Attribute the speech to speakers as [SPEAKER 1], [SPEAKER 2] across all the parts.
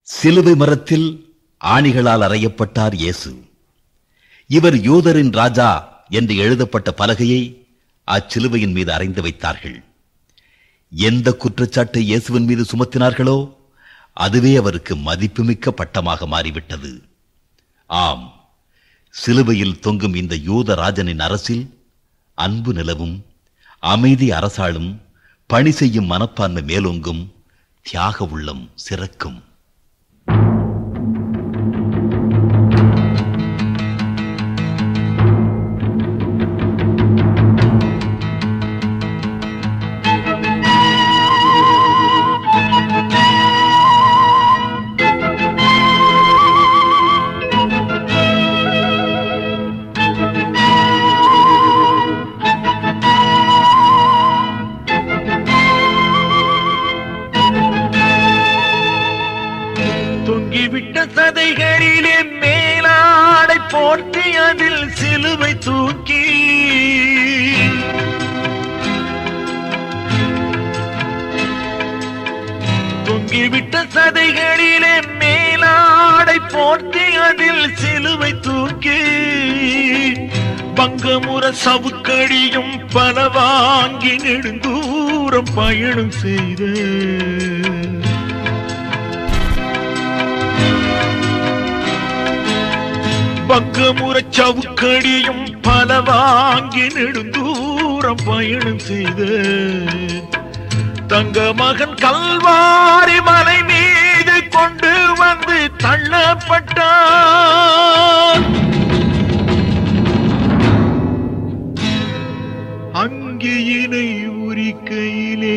[SPEAKER 1] சிலுவை மரத்தில் ஆணிகளால் அறையப்பட்டார் இயேசு இவர் யூதரின் ராஜா என்று எழுதப்பட்ட பலகையை அச்சிலுவையின் மீது அறைந்து வைத்தார்கள் எந்த குற்றச்சாட்டை இயேசுவின் மீது சுமத்தினார்களோ அதுவே அவருக்கு மதிப்புமிக்க பட்டமாக மாறிவிட்டது ஆம் சிலுவையில் தொங்கும் இந்த யூத ராஜனின் அரசில் அன்பு நிலவும் அமைதி அரசாளும் பணி செய்யும் மனப்பான்மை மேலோங்கும் தியாக உள்ளம் சிறக்கும்
[SPEAKER 2] தொங்கிவிட்ட சதைகளிலே மேலாடை போர்த்தி அதில் சிலுவை தூக்கி தொங்கிவிட்ட சதைகளிலே மேலாடை போர்த்தி அதில் சிலுவை தூக்கி பங்கமுற சவுக்கடியும் பல வாங்கி நெடுந்தூரம் பயணம் செய்த பக்கமுறச் சவுக்கடியும் பல வாங்கி நெடுந்தூரம் பயணம் செய்த தங்க மகன் கல்வாரி மலை மீது கொண்டு வந்து தள்ளப்பட்டான் அங்கியினை உரிக்கையிலே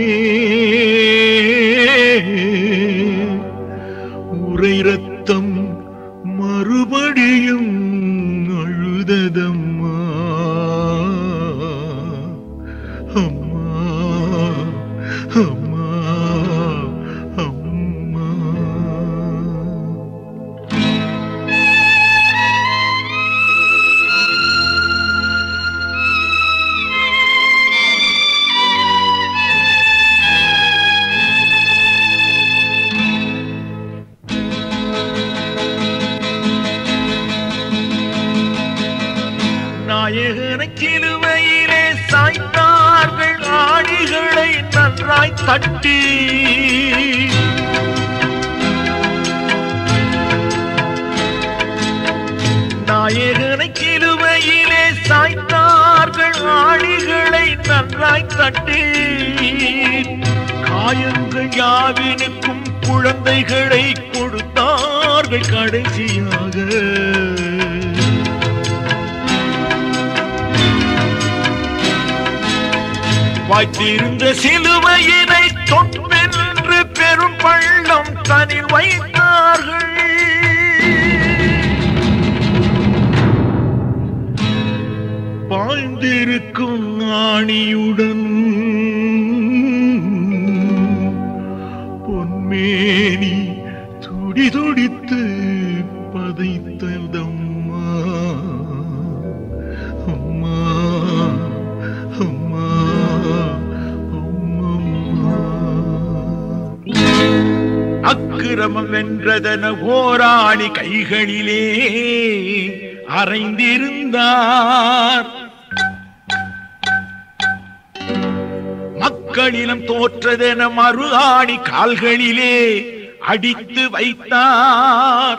[SPEAKER 2] உரை ரத்தம் மறுபடியும் அழுததம்மா அம்மா அம்மா அம்மா நாயகனை சிலுவையிலே சாய்ந்தார்கள் ஆணிகளை நன்றாய் தட்டி நாயகனை சிலுவையிலே சாய்ந்தார்கள் ஆணிகளை நன்றாய் தட்டி காயங்கள் யாவினுக்கும் குழந்தைகளை கொடுத்தார்கள் கடைசியாக வாய்த்திருந்த சிலுவையினை தொட்டென்று பெரும் பள்ளம் தனில் வைத்தார்கள் பாய்ந்திருக்கும் ஆணியுடன் பொன்மேனி துடி துடித்து பதைத்ததம்மா அம்மா அம்மா அம்மம்மா அக்கிரமம் வென்றதன ஓராணி கைகளிலே அறைந்திருந்தார் மக்களிடம் தோற்றதென மறு ஆணி கால்களிலே அடித்து வைத்தார்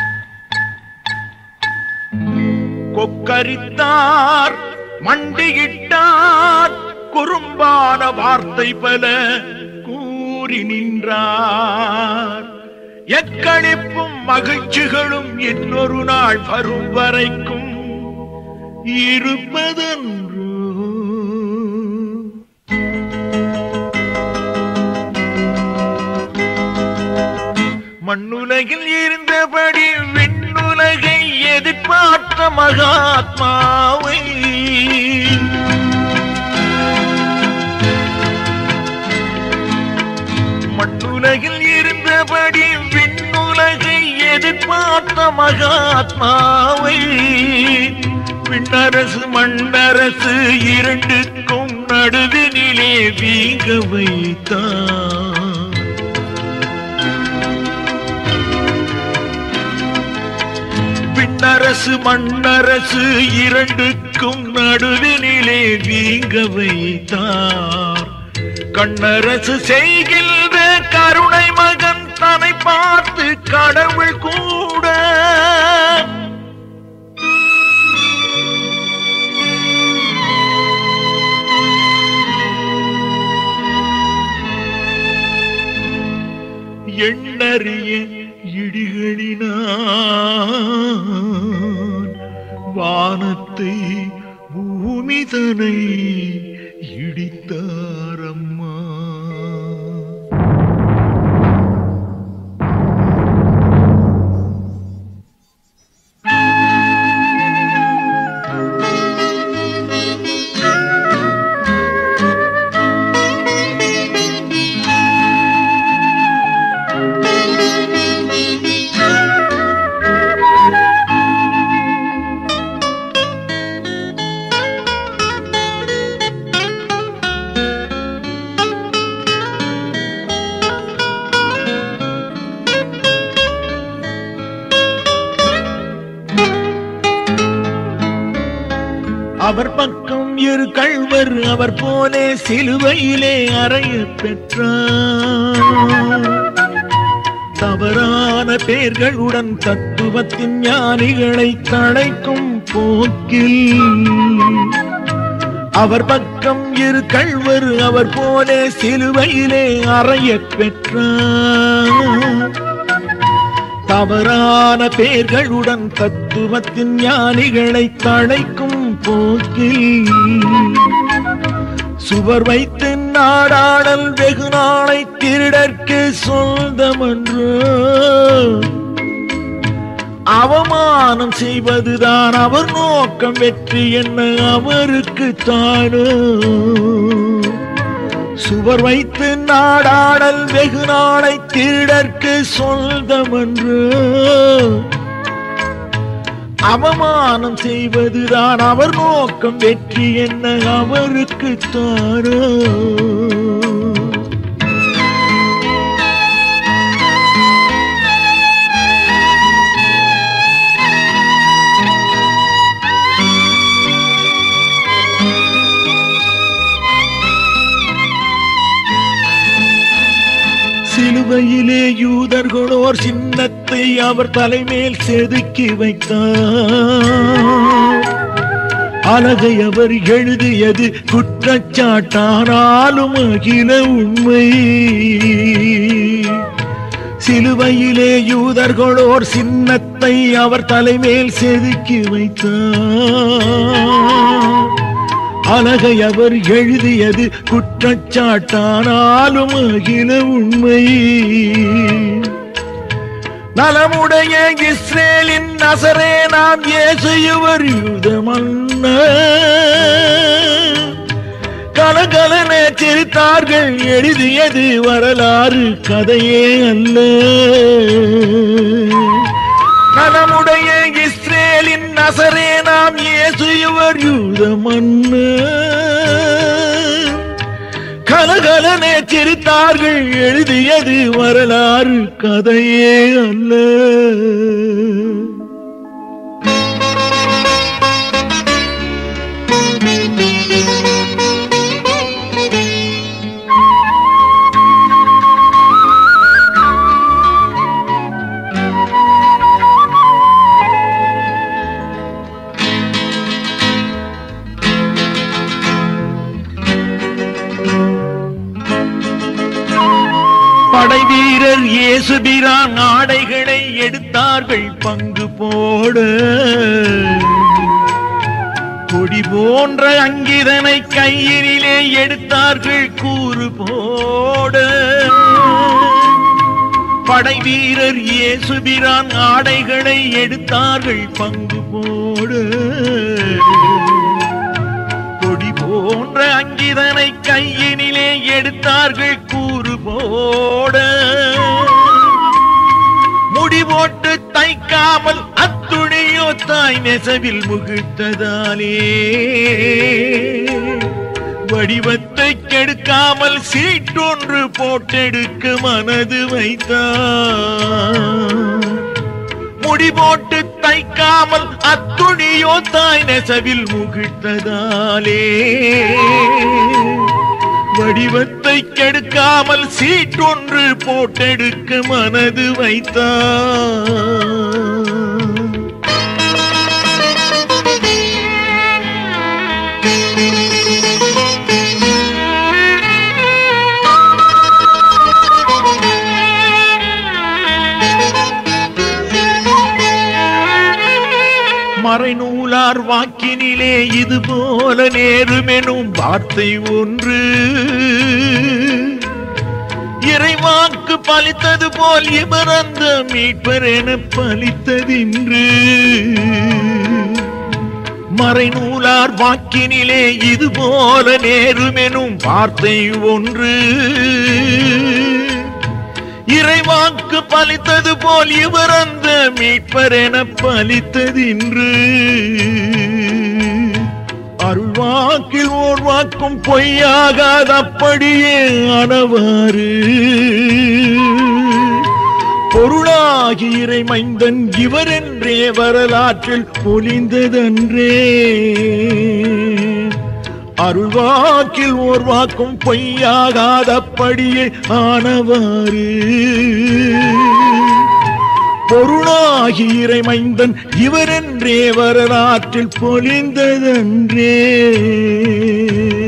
[SPEAKER 2] கொக்கரித்தார் மண்டியிட்டார் குறும்பான வார்த்தை பல கூறி நின்றார் எக்களிப்பும் மகிழ்ச்சிகளும் இன்னொரு நாள் வரும் வரைக்கும் இருப்பதன்றோ மண்ணுலகில் இருந்தபடி விண்ணுலகை எதிர்பார்த்த மகாத்மாவை மண்ணுலகில் இருந்தபடி விண்ணுலகை எதிர்பார்த்த மகாத்மாவை விண்ணரசு மண்ணரசு இரண்டுக்கும் நடுவினிலே வீங்க வைத்தான் கண்ணரசு மண்ணரசு இரண்டுக்கும் நடுவினிலே வீங்க வைத்தார் கண்ணரசு செய்கின்ற கருணை மகன் தன்னை பார்த்து கடவுள் கூட எண்ணறிய இடிகளினான் வானத்தை பூமிதனை இடித்தாரம்மா அவர் பக்கம் இரு கள்வர் அவர் போலே சிலுவையிலே அறைய பெற்றார் தவறான பெயர்களுடன் தத்துவத்தின் ஞானிகளை தழைக்கும் போக்கில் அவர் பக்கம் இரு கள்வர் அவர் போலே சிலுவையிலே அறைய பெற்றார் தவறான பெயர்களுடன் தத்துவத்தின் ஞானிகளை தழைக்கும் போக்கில் சுவர் வைத்து நாடாடல் வெகு நாளை திருடற்கு சொந்தமன்று அவமானம் செய்வதுதான் அவர் நோக்கம் வெற்றி என்ன அவருக்கு தானோ சுவர் வைத்து நாடாடல் வெகு நாளை திருடற்கு சொந்தமன்று அவமானம் செய்வதுதான் அவர் நோக்கம் வெற்றி என்ன அவருக்கு தானோ சிலுவையிலே யூதர்களோர் சின்னத்தை அவர் தலைமேல் செதுக்கி வைத்தார் அழகை அவர் எழுதியது குற்றச்சாட்டானாலும் அகில உண்மை சிலுவையிலே யூதர்களோர் சின்னத்தை அவர் தலைமேல் செதுக்கி வைத்தார் அழகை அவர் எழுதியது குற்றச்சாட்டானாலும் அகில உண்மை நலமுடைய இஸ்ரேலின் நசரே நாம் இயேசு இவர் யூத மன்னர் கலகலன சிரித்தார்கள் எழுதியது வரலாறு கதையே அல்ல நலமுடைய இஸ்ரேலின் நசரே நாம் இயேசு இவர் யூத மன்னர் கலகலனே சிரித்தார்கள் எழுதியது வரலாறு கதையே அல்ல படை வீரர் இயேசுபிரான் ஆடைகளை எடுத்தார்கள் பங்கு போட கொடி போன்ற அங்கிதனை கையினிலே எடுத்தார்கள் கூறு போட படை வீரர் இயேசுபிரான் ஆடைகளை எடுத்தார்கள் பங்கு போட கொடி போன்ற அங்கிதனை கையினிலே எடுத்தார்கள் கூறு போட முடி போட்டு தைக்காமல் அத்துணியோ தாய் நெசவில் முகிழ்த்ததாலே வடிவத்தை கெடுக்காமல் சீட்டொன்று போட்டெடுக்க மனது வைத்தார் முடி போட்டு தைக்காமல் அத்துணியோ தாய் நெசவில் முகிழ்த்ததாலே வடிவத்தை கெடுக்காமல் சீட்டொன்று போட்டெடுக்க மனது வைத்தார் மறைநூலார் வாக்கினிலே இது போல நேருமெனும் வார்த்தை ஒன்று இறைவாக்கு பலித்தது போல் இவர் அந்த மீட்பர் என பலித்ததின்று மறைநூலார் வாக்கினிலே இது போல நேருமெனும் வார்த்தை ஒன்று இறைவாக்கு பலித்தது போல் இவர் அந்த மீட்பர் என பலித்ததின்று அருள்வாக்கில் ஓர் வாக்கும் பொய்யாகாத அப்படியே ஆனவாறு பொருளாகி இறை மைந்தன் இவர் என்றே வரலாற்றில் பொலிந்ததன்றே அருள்வாக்கில் ஓர் வாக்கும் பொய்யாகாதப்படியே ஆனவாறு பொருளாகி இறைமைந்தன் இவரென்றே வரலாற்றில் பொலிந்ததன்றே